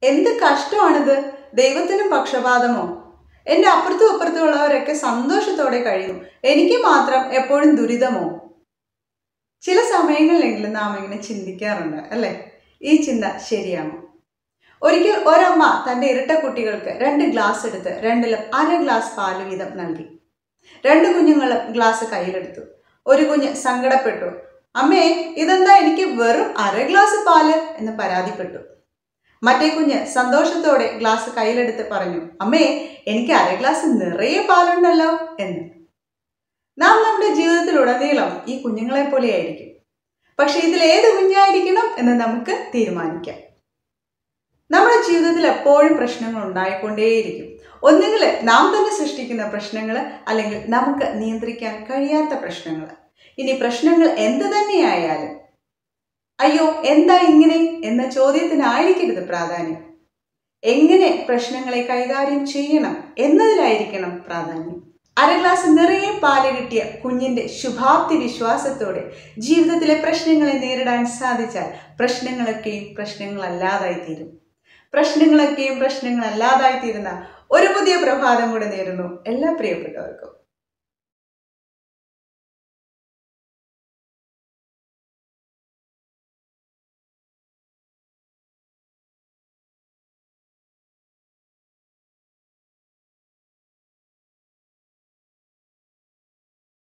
എന്ത് കഷ്ടമാണിത് ദൈവത്തിനും പക്ഷപാതമോ എൻ്റെ അപ്പുറത്തും അപ്പുറത്തും ഉള്ളവരൊക്കെ സന്തോഷത്തോടെ കഴിയുന്നു എനിക്ക് മാത്രം എപ്പോഴും ദുരിതമോ ചില സമയങ്ങളിലെങ്കിലും നാം ഇങ്ങനെ ചിന്തിക്കാറുണ്ട് അല്ലേ ഈ ചിന്ത ശരിയാണോ ഒരിക്കൽ ഒരമ്മ തൻ്റെ ഇരട്ട കുട്ടികൾക്ക് രണ്ട് ഗ്ലാസ് എടുത്ത് രണ്ടിലും അര ഗ്ലാസ് പാല് വീതം നൽകി രണ്ട് കുഞ്ഞുങ്ങളും ഗ്ലാസ് കയ്യിലെടുത്തു ഒരു കുഞ്ഞ് സങ്കടപ്പെട്ടു അമ്മേ ഇതെന്താ എനിക്ക് വെറും അര ഗ്ലാസ് പാല് എന്ന് പരാതിപ്പെട്ടു മറ്റേ കുഞ്ഞ് സന്തോഷത്തോടെ ഗ്ലാസ് കയ്യിലെടുത്ത് പറഞ്ഞു അമ്മേ എനിക്ക് അര ഗ്ലാസ് നിറയെ പാലുണ്ടല്ലോ എന്ന് നാം നമ്മുടെ ജീവിതത്തിലുടനീളം ഈ കുഞ്ഞുങ്ങളെ പോലെയായിരിക്കും പക്ഷെ ഇതിൽ ഏത് കുഞ്ഞായിരിക്കണം എന്ന് നമുക്ക് തീരുമാനിക്കാം നമ്മുടെ ജീവിതത്തിൽ എപ്പോഴും പ്രശ്നങ്ങൾ ഉണ്ടായിക്കൊണ്ടേയിരിക്കും ഒന്നുകിൽ നാം തന്നെ സൃഷ്ടിക്കുന്ന പ്രശ്നങ്ങൾ അല്ലെങ്കിൽ നമുക്ക് നിയന്ത്രിക്കാൻ കഴിയാത്ത പ്രശ്നങ്ങൾ ഇനി പ്രശ്നങ്ങൾ എന്ത് തന്നെയായാലും അയ്യോ എന്താ ഇങ്ങനെ എന്ന ചോദ്യത്തിനായിരിക്കരുത് പ്രാധാന്യം എങ്ങനെ പ്രശ്നങ്ങളെ കൈകാര്യം ചെയ്യണം എന്നതിലായിരിക്കണം പ്രാധാന്യം അര ഗ്ലാസ് നിറയെ പാല് കിട്ടിയ കുഞ്ഞിന്റെ ശുഭാപ്തി വിശ്വാസത്തോടെ ജീവിതത്തിലെ പ്രശ്നങ്ങളെ നേരിടാൻ സാധിച്ചാൽ പ്രശ്നങ്ങളൊക്കെയും പ്രശ്നങ്ങളല്ലാതായി തീരും പ്രശ്നങ്ങളൊക്കെയും പ്രശ്നങ്ങളല്ലാതായി തീരുന്ന ഒരു പുതിയ പ്രഭാതം കൂടെ നേരുന്നു എല്ലാ പ്രിയപ്പെട്ടവർക്കും